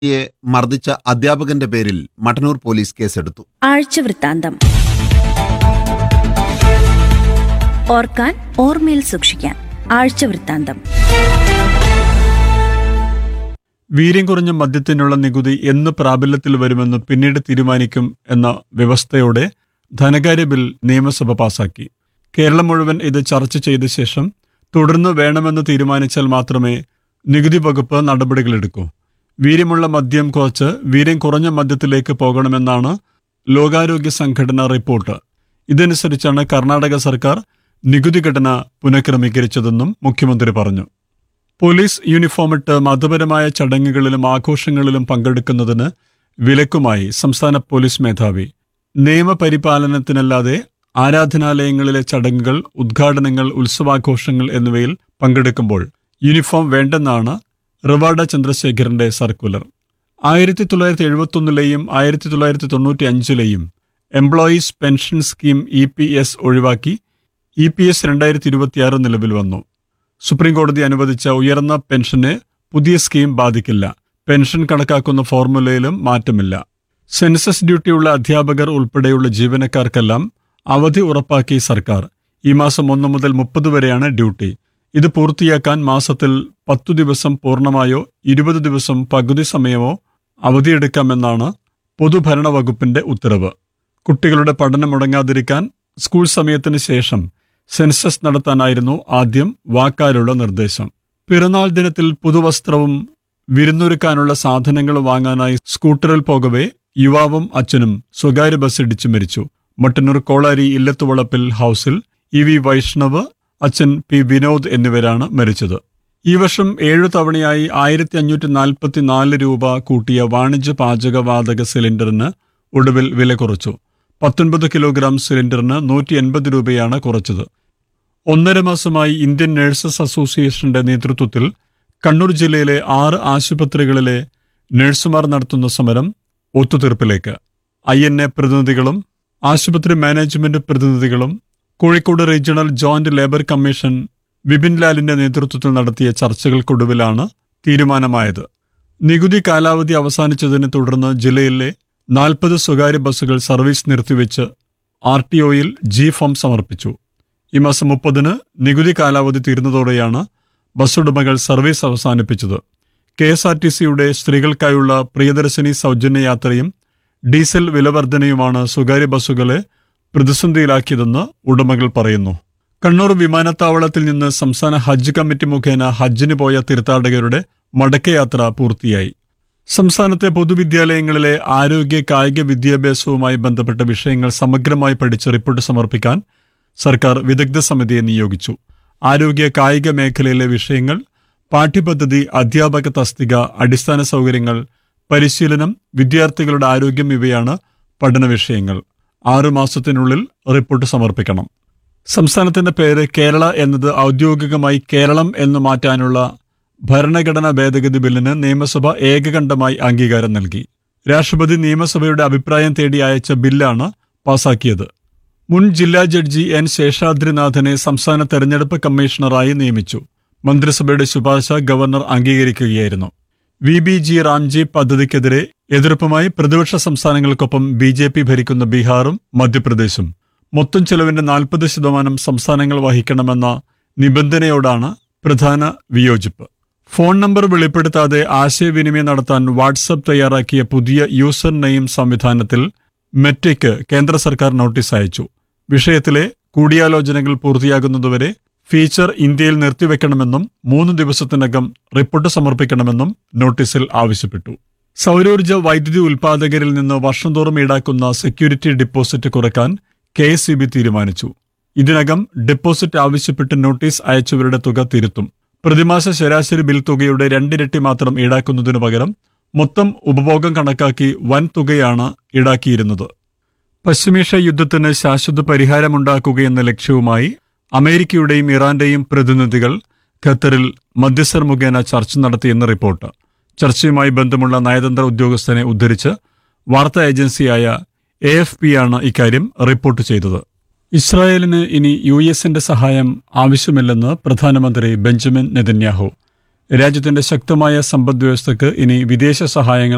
യെ മർദ്ദിച്ച അധ്യാപകന്റെ പേരിൽ മട്ടന്നൂർ പോലീസ് കേസെടുത്തു ആഴ്ചവൃത്താന്തം ഓർക്കാൻ ഓർമ്മയിൽ സൂക്ഷിക്കാൻ ആഴ്ചവൃത്താന്തം വീര്യം കുറഞ്ഞ മദ്യത്തിനുള്ള നികുതി എന്ന് പ്രാബല്യത്തിൽ വരുമെന്ന് പിന്നീട് തീരുമാനിക്കും എന്ന വ്യവസ്ഥയോടെ ധനകാര്യ ബിൽ നിയമസഭ പാസാക്കി കേരളം മുഴുവൻ ഇത് ചർച്ച ചെയ്ത ശേഷം തുടർന്ന് വേണമെന്ന് തീരുമാനിച്ചാൽ മാത്രമേ നികുതി വകുപ്പ് നടപടികളെടുക്കൂ വീര്യമുള്ള മദ്യം കുറച്ച് വീര്യം കുറഞ്ഞ മദ്യത്തിലേക്ക് പോകണമെന്നാണ് ലോകാരോഗ്യ സംഘടന റിപ്പോർട്ട് ഇതനുസരിച്ചാണ് കർണാടക സർക്കാർ നികുതി ഘടന പുനഃക്രമീകരിച്ചതെന്നും മുഖ്യമന്ത്രി പറഞ്ഞു പോലീസ് യൂണിഫോമിട്ട് മതപരമായ ചടങ്ങുകളിലും ആഘോഷങ്ങളിലും പങ്കെടുക്കുന്നതിന് വിലക്കുമായി സംസ്ഥാന പോലീസ് മേധാവി നിയമപരിപാലനത്തിനല്ലാതെ ആരാധനാലയങ്ങളിലെ ചടങ്ങുകൾ ഉദ്ഘാടനങ്ങൾ ഉത്സവാഘോഷങ്ങൾ എന്നിവയിൽ പങ്കെടുക്കുമ്പോൾ യൂണിഫോം വേണ്ടെന്നാണ് റിവാഡ ചന്ദ്രശേഖരന്റെ സർക്കുലർ ആയിരത്തി തൊള്ളായിരത്തി എഴുപത്തൊന്നിലെയും ആയിരത്തി തൊള്ളായിരത്തി തൊണ്ണൂറ്റി അഞ്ചിലെയും employees pension scheme E P S ഒഴിവാക്കി ഇ പി എസ് രണ്ടായിരത്തി ഇരുപത്തിയാറ് നിലവിൽ വന്നു സുപ്രീം കോടതി അനുവദിച്ച ഉയർന്ന പെൻഷന് പുതിയ സ്കീം ബാധിക്കില്ല പെൻഷൻ കണക്കാക്കുന്ന ഫോർമുലയിലും മാറ്റമില്ല സെൻസസ് ഡ്യൂട്ടിയുള്ള അധ്യാപകർ ഉൾപ്പെടെയുള്ള ജീവനക്കാർക്കെല്ലാം അവധി ഉറപ്പാക്കി സർക്കാർ ഈ മാസം ഒന്ന് മുതൽ മുപ്പത് വരെയാണ് ഡ്യൂട്ടി ഇത് പൂർത്തിയാക്കാൻ മാസത്തിൽ പത്തു ദിവസം പൂർണ്ണമായോ ഇരുപത് ദിവസം പകുതി സമയമോ അവധിയെടുക്കാമെന്നാണ് പൊതുഭരണ വകുപ്പിന്റെ ഉത്തരവ് കുട്ടികളുടെ പഠനം മുടങ്ങാതിരിക്കാൻ സ്കൂൾ സമയത്തിന് ശേഷം സെൻസസ് നടത്താനായിരുന്നു ആദ്യം വാക്കാലുള്ള നിർദ്ദേശം പിറന്നാൾ ദിനത്തിൽ പുതുവസ്ത്രവും വിരുന്നൊരുക്കാനുള്ള സാധനങ്ങൾ വാങ്ങാനായി സ്കൂട്ടറിൽ പോകവെ യുവാവും അച്ഛനും സ്വകാര്യ ബസ് ഇടിച്ചു മരിച്ചു മട്ടന്നൂർ കോളാരി ഇല്ലത്തുവളപ്പിൽ ഹൌസിൽ ഇ വി വൈഷ്ണവ് അച്ഛൻ പി വിനോദ് എന്നിവരാണ് മരിച്ചത് ഈ വർഷം ഏഴു തവണയായി ആയിരത്തി അഞ്ഞൂറ്റി നാൽപ്പത്തി നാല് രൂപ കൂട്ടിയ വാണിജ്യ പാചകവാതക സിലിണ്ടറിന് ഒടുവിൽ വില കുറച്ചു പത്തൊൻപത് കിലോഗ്രാം സിലിണ്ടറിന് നൂറ്റി എൺപത് രൂപയാണ് കുറച്ചത് ഒന്നര മാസമായി ഇന്ത്യൻ നഴ്സസ് അസോസിയേഷന്റെ നേതൃത്വത്തിൽ കണ്ണൂർ ജില്ലയിലെ ആറ് ആശുപത്രികളിലെ നഴ്സുമാർ നടത്തുന്ന സമരം ഒത്തുതീർപ്പിലേക്ക് ഐ എൻ എ പ്രതിനിധികളും ആശുപത്രി മാനേജ്മെന്റ് പ്രതിനിധികളും Kozhikode regional joint labour commission Vipin ലാലിന്റെ നേതൃത്വത്തിൽ നടത്തിയ ചർച്ചകൾക്കൊടുവിലാണ് തീരുമാനമായത് നികുതി കാലാവധി അവസാനിച്ചതിനെ തുടർന്ന് ജില്ലയിലെ നാൽപ്പത് സ്വകാര്യ ബസ്സുകൾ സർവീസ് നിർത്തിവെച്ച് ആർ ടി ഒയിൽ ജി ഫോം സമർപ്പിച്ചു ഈ മാസം മുപ്പതിന് നികുതി കാലാവധി തീർന്നതോടെയാണ് ബസ് ഉടമകൾ സർവീസ് അവസാനിപ്പിച്ചത് കെ എസ് ആർ ടി സിയുടെ സ്ത്രീകൾക്കായുള്ള പ്രിയദർശിനി സൗജന്യ യാത്രയും ഡീസൽ വിലവർധനയുമാണ് സ്വകാര്യ ബസ്സുകളെ പ്രതിസന്ധിയിലാക്കിയതെന്ന് ഉടമകൾ പറയുന്നു കണ്ണൂർ വിമാനത്താവളത്തിൽ നിന്ന് സംസ്ഥാന ഹജ്ജ് കമ്മിറ്റി മുഖേന ഹജ്ജിന് പോയ തീർത്ഥാടകരുടെ മടക്കയാത്ര പൂർത്തിയായി സംസ്ഥാനത്തെ പൊതുവിദ്യാലയങ്ങളിലെ ആരോഗ്യ കായിക വിദ്യാഭ്യാസവുമായി ബന്ധപ്പെട്ട വിഷയങ്ങൾ സമഗ്രമായി പഠിച്ച് റിപ്പോർട്ട് സമർപ്പിക്കാൻ സർക്കാർ വിദഗ്ധ സമിതിയെ നിയോഗിച്ചു ആരോഗ്യ കായിക മേഖലയിലെ വിഷയങ്ങൾ പാഠ്യപദ്ധതി അധ്യാപക തസ്തിക അടിസ്ഥാന സൗകര്യങ്ങൾ പരിശീലനം വിദ്യാർത്ഥികളുടെ ആരോഗ്യം ഇവയാണ് പഠന വിഷയങ്ങൾ ആറു മാസത്തിനുള്ളിൽ റിപ്പോർട്ട് സമർപ്പിക്കണം സംസ്ഥാനത്തിന്റെ പേര് കേരള എന്നത് ഔദ്യോഗികമായി കേരളം എന്ന് മാറ്റാനുള്ള ഭരണഘടനാ ഭേദഗതി ബില്ലിന് നിയമസഭ ഏകകണ്ഠമായി അംഗീകാരം നൽകി രാഷ്ട്രപതി നിയമസഭയുടെ അഭിപ്രായം തേടി അയച്ച ബില്ലാണ് പാസാക്കിയത് മുൻ ജില്ലാ ജഡ്ജി എൻ ശേഷാദ്രിനാഥനെ സംസ്ഥാന തെരഞ്ഞെടുപ്പ് കമ്മീഷണറായി നിയമിച്ചു മന്ത്രിസഭയുടെ ശുപാർശ ഗവർണർ അംഗീകരിക്കുകയായിരുന്നു വി ബി ജി റാംജി പദ്ധതിക്കെതിരെ എതിർപ്പുമായി പ്രതിപക്ഷ സംസ്ഥാനങ്ങൾക്കൊപ്പം ബി ജെ പി ഭരിക്കുന്ന ബീഹാറും മധ്യപ്രദേശും മൊത്തം ചെലവിന്റെ നാൽപ്പത് ശതമാനം സംസ്ഥാനങ്ങൾ വഹിക്കണമെന്ന നിബന്ധനയോടാണ് പ്രധാന വിയോജിപ്പ് ഫോൺ നമ്പർ വെളിപ്പെടുത്താതെ ആശയവിനിമയം നടത്താൻ വാട്സപ്പ് തയ്യാറാക്കിയ പുതിയ യൂസർ നെയിം സംവിധാനത്തിൽ മെറ്റയ്ക്ക് കേന്ദ്ര സർക്കാർ നോട്ടീസ് അയച്ചു വിഷയത്തിലെ കൂടിയാലോചനകൾ പൂർത്തിയാകുന്നതുവരെ ഫീച്ചർ ഇന്ത്യയിൽ നിർത്തിവെക്കണമെന്നും മൂന്ന് ദിവസത്തിനകം റിപ്പോർട്ട് സമർപ്പിക്കണമെന്നും നോട്ടീസിൽ ആവശ്യപ്പെട്ടു സൗരോർജ്ജ വൈദ്യുതി ഉൽപാദകരിൽ നിന്ന് വർഷം തോറും ഈടാക്കുന്ന സെക്യൂരിറ്റി ഡിപ്പോസിറ്റ് കുറയ്ക്കാൻ കെ എസ് തീരുമാനിച്ചു ഇതിനകം ഡെപ്പോസിറ്റ് ആവശ്യപ്പെട്ട് നോട്ടീസ് അയച്ചവരുടെ തുക തിരുത്തും പ്രതിമാസ ശരാശരി ബിൽ തുകയുടെ രണ്ടിരട്ടി മാത്രം ഈടാക്കുന്നതിനു പകരം മൊത്തം ഉപഭോഗം കണക്കാക്കി വൻ തുകയാണ് ഈടാക്കിയിരുന്നത് പശ്ചിമേഷ്യ യുദ്ധത്തിന് ശാശ്വത പരിഹാരമുണ്ടാക്കുകയെന്ന ലക്ഷ്യവുമായി അമേരിക്കയുടെയും ഇറാന്റെയും പ്രതിനിധികൾ ഖത്തറിൽ മധ്യസ്ഥർ മുഖേന ചർച്ച നടത്തിയെന്ന് റിപ്പോർട്ട് ചർച്ചയുമായി ബന്ധമുള്ള നയതന്ത്ര ഉദ്യോഗസ്ഥനെ ഉദ്ധരിച്ച് വാർത്താ ഏജൻസിയായ എ എഫ് പി ആണ് ഇക്കാര്യം റിപ്പോർട്ട് ചെയ്തത് ഇസ്രായേലിന് ഇനി യു എസിന്റെ സഹായം ആവശ്യമില്ലെന്ന് പ്രധാനമന്ത്രി ബെഞ്ചമിൻ നെതന്യാഹു രാജ്യത്തിന്റെ ശക്തമായ സമ്പദ്വ്യവസ്ഥയ്ക്ക് ഇനി വിദേശ സഹായങ്ങൾ